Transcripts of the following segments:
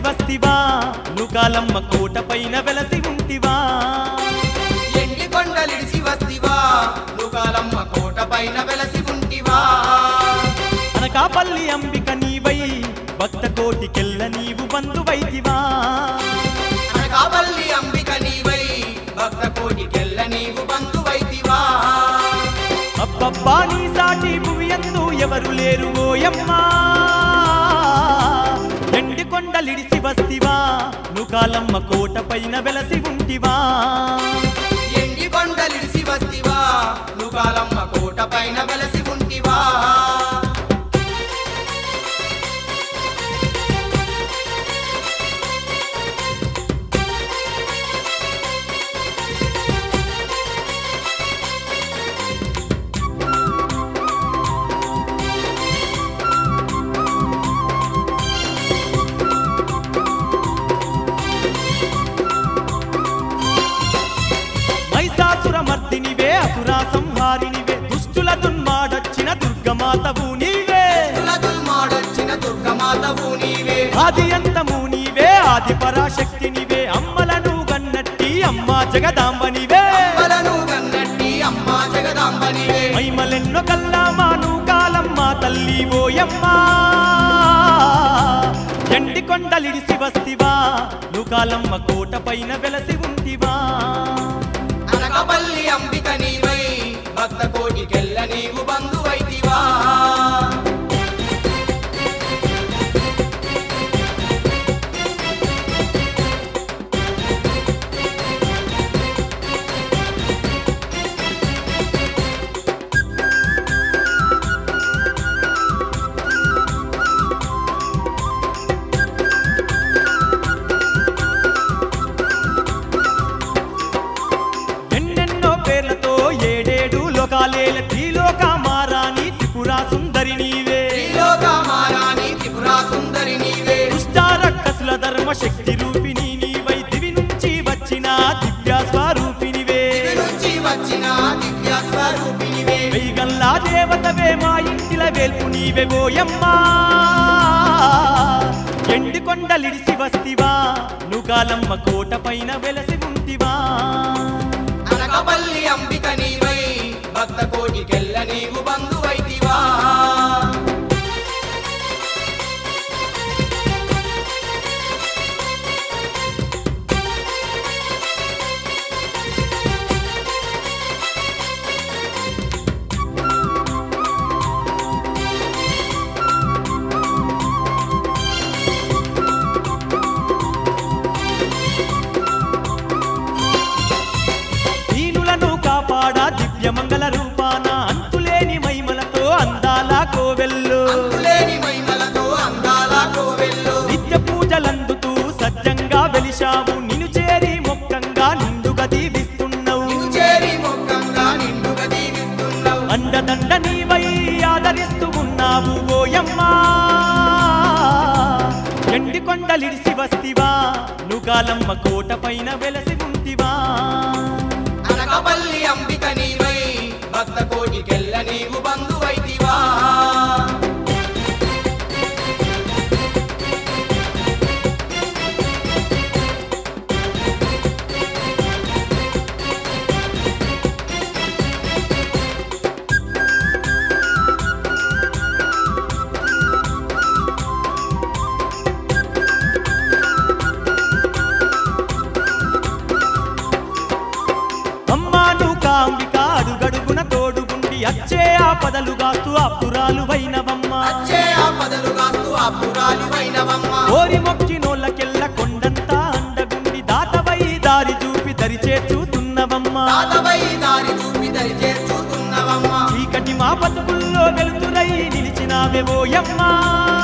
వస్తివా నుకాలమ్మ కోట పైన వెలసి ఉంటివా ఎండి కొండలిడిసి వస్తివా నుకాలమ్మ కోట పైన వెలసి ఉంటివా అనకాపల్లి అంబిక నీవై భక్త కోటికెల్ల నీవు బంధువైతివా అనకాపల్లి అంబిక నీవై భక్త కోటికెల్ల నీవు బంధువైతివా అబ్బబ్బా నీ సాటి భువియందు ఎవరు లేరు ఓయమ్మా ఎండి కొండలిడిసి వస్తివా నుకాలమ్మ కోట పైన వెలసి ఉంటివా ఎండి కొండలిడిసి వస్తివా నుకాలమ్మ కోట పైన వెలసి ఉంటివా మైసాసుర మర్దినివే అసురా సంహారినివే దుష్టుల దున్మాడొచ్చిన దుర్గమాతవు నీవే తులదుల్మాడొచ్చిన దుర్గమాతవు నీవే ఆది అంతము నీవే ఆది పరాశక్తి నీవే అమ్మలను గన్నట్టి అమ్మా జగదాంబ నీవే అమ్మలను గన్నట్టి అమ్మా జగదాంబ నీవే మైమలెన్నో కల్లామాను కాలమ్మ తల్లి ఓయమ్మా ఎండి కొండలిడిసి వస్తివా నుకాలమ్మ కోట పైన వెలసి ఉంటివా అనకపల్లి అంబిక నీవై భక్త కోటికెల్ల నీవు బంధువైతివా ఎన్నెన్నో పేర్లతో ఏడేడు లోకాలేల త్రిలోక మారాని త్రిపురా సుందరి నీవే త్రిలోక మారాణి త్రిపురా సుందరి నీవే దుష్టారక్కసుల ధర్మ శక్తి రూపిణి నీవై దివి నుంచి వచ్చిన దివ్య స్వరూపినివే దివి నుంచి వచ్చిన దివ్య స్వరూపినివే వెయ్యగల్లా దేవతవే మా ఇంటిల వేల్పు నీవే ఓయమ్మా ఎండి కొండలిడిసి వస్తివా నుగాలమ్మ కోట పైన వెలసి ఉంటివా అనకపల్లి అంబిక నీవై భక్త కోటికెల్ల నీవు బంధువైతివా దీనులను కాపాడా దివ్య మంగళ రూపాన అంతులేని మైమలతో అందాల కోవెల్లు అంతులేని మహిమలతో అందాల కోవెల్లో నిత్య పూజలందుతూ సజ్జంగా వెలిశావు నిన్ను చేరి మొక్కంగా నిండుగా దీవిస్తున్నావు నిన్ను చేరి మొక్కంగా నిండుగా దీవిస్తున్నావు అండదండ నీవై ఆదరిస్తూ ఉన్నావు ఓయమ్మా ఎండి కొండలిడిసి వస్తివా నుగాలమ్మ కోట పైన వెలసి ఉంటివా అనకపల్లి అంబిక నీవై భక్త కోటికెల్ల నీవు బంధువైతివా అమ్మాను కాంబిక అడుగడుగున తోడుగుండి అచ్చే ఆపదలు గాస్తూ అప్పురాలు వైనవమ్మ అచ్చే ఆపదలు కాస్తూ అప్పురాలివైనవమ్మ ఓరి మొక్కినోళ్ళకెల్ల కొండంతా అండగుండి దాతవై దారి చూపి దరి చేర్చుతున్నవమ్మ తాతవై దారి చూపి దరి చేర్చుతున్నవమ్మ చీకటి మా బతుకుల్లో వెలుతురై నిలిచినావే ఓయమ్మా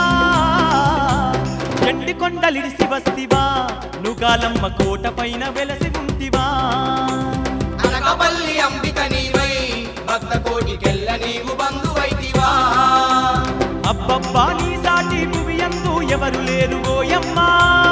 ఎండి కొండలిడిసి వస్తివా నుగాలమ్మ కోట పైన వెలసి ఉంటివా అనకపల్లి అంబిక నీవై భక్త కోటికెల్ల నీవు బంధువైతివా అబ్బబ్బా నీ సాటి భువియందు ఎవరు లేరు ఓయమ్మా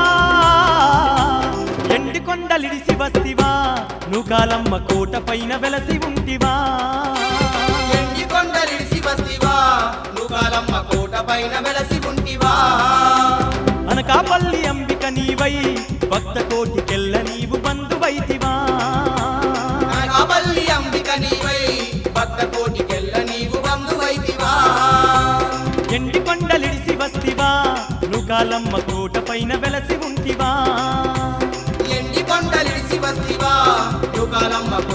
ఎండి కొండలిడిసి వస్తివా నుగాలమ్మ కోట పైన వెలసి ఉంటివా ఎండి కొండలిడిసి వస్తివా నుకాలమ్మ కోట పైన వెలసి ఉంటివా అనకాపల్లి అంబిక నీవై భక్త కోటికెల్ల నీవు బంధువైతివా నాగాపల్లి అంబిక నీవై భక్త కోటికెల్ల నీవు బంధువైతివా ఎండి కొండలిడిసి వస్తివా నుకాలమ్మ కోట పైన వెలసి ఉంటివా ఎండి కొండలిడిసి వస్తివా యుగాలమ్మ